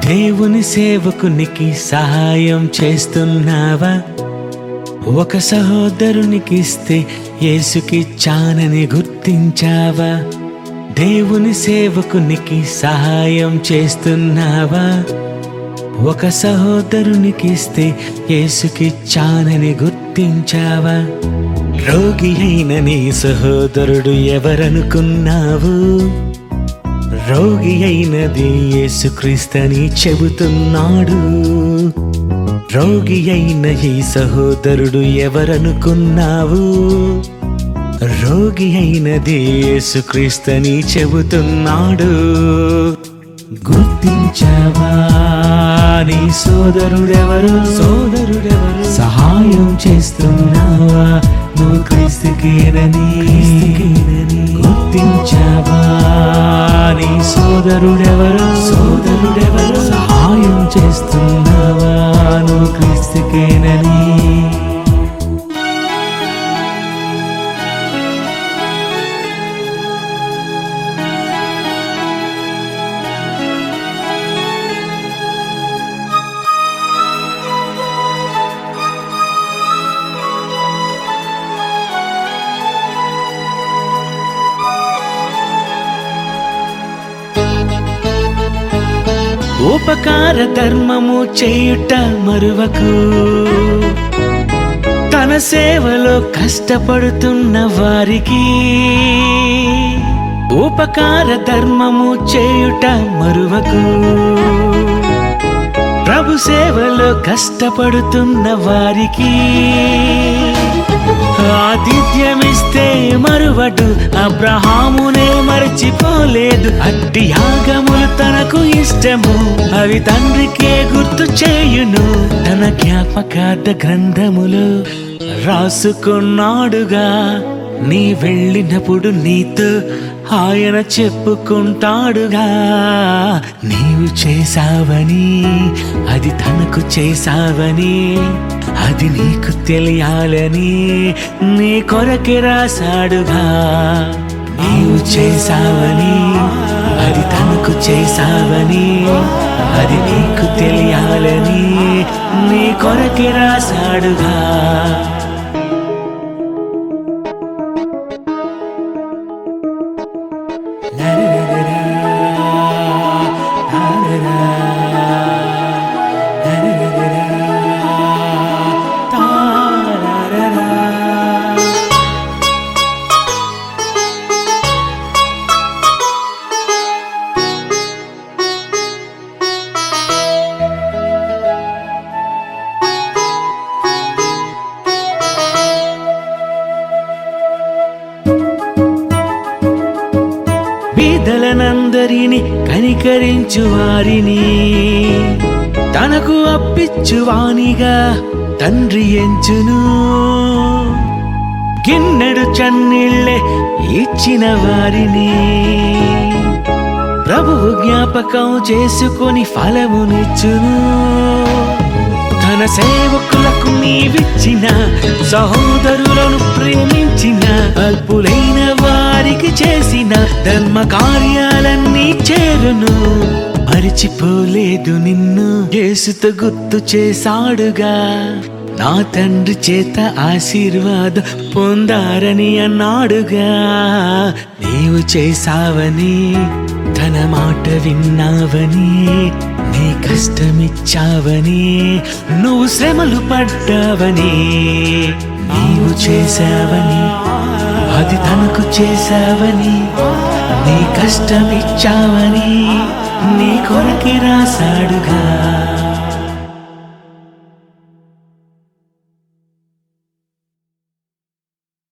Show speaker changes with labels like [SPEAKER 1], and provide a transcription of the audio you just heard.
[SPEAKER 1] దేవుని సేవకునికి సహాయం చేస్తున్నావా ఒక సహోదరునికి ఇస్తే యేసుకి చానని గుర్తించావా దేవుని సేవకునికి సహాయం చేస్తున్నావా ఒక సహోదరునికి ఇస్తే యేసుకి చానని గుర్తించావా రోగి అయిన నీ సహోదరుడు ఎవరనుకున్నావు రోగి అయినది యేసుక్రీస్తని చెబుతున్నాడు రోగి అయిన ఈ సహోదరుడు ఎవరనుకున్నావు రోగి అయినది యేసుక్రీస్తని చెబుతున్నాడు గుర్తించావా నీ సోదరుడెవరు సోదరుడెవరు సహాయం చేస్తున్నావా నువ్వు క్రీస్తుకేనని గుర్తించావా నీ సోదరుడెవరు సోదరుడెవరు సహాయం చేస్తున్నావా నువ్వు క్రీస్తుకేనని ఉపకార ధర్మము చేయుట మరువకు తన సేవలో కష్టపడుతున్న వారికి ఉపకార ధర్మము చేయుట మరువకు ప్రభు సేవలో కష్టపడుతున్న వారికి ఆతిథ్యమిస్తే మరువడు అబ్రహామునే మరచిపోలేదు అట్టి యాగములు తనకు ఇష్టము అవి తండ్రికే గుర్తు చేయును తన జ్ఞాపకార్థ గ్రంథములు రాసుకున్నాడుగా నీ వెళ్ళినప్పుడు నీతో ఆయన చెప్పుకుంటాడుగా నీవు చేసావని అది తనకు చేసావని అది నీకు తెలియాలని నీ కొరకే రాశాడుగా నీవు చేసావని అది తనకు చేసావని అది నీకు తెలియాలని నీ కొరకే రాశాడుగా బీదలనందరిని కనికరించు వారిని తనకు అప్పిచ్చువానిగా తండ్రి ఎంచును గిన్నెడు చన్నీళ్ళే ఇచ్చిన వారిని ప్రభువు జ్ఞాపకం చేసుకొని ఫలమునిచ్చును తన సేవకులకు నీవిచ్చిన సహోదరులను ప్రేమించిన అల్పులైన వారికి చేసిన ధర్మ కార్యాలన్నీ చేరును మరిచిపోలేదు నిన్ను యేసుతో గుర్తు చేశాడుగా నా తండ్రి చేత ఆశీర్వాద పొందారని అన్నాడుగా నీవు చేసావని తన మాట విన్నావని నీ కష్టమిచ్చావని నువ్వు శ్రమలు పడ్డావని నీవు చేశావని అది తనకు చేశావని నీ కష్టమిచ్చావని నీ కొరకి రాశాడుగా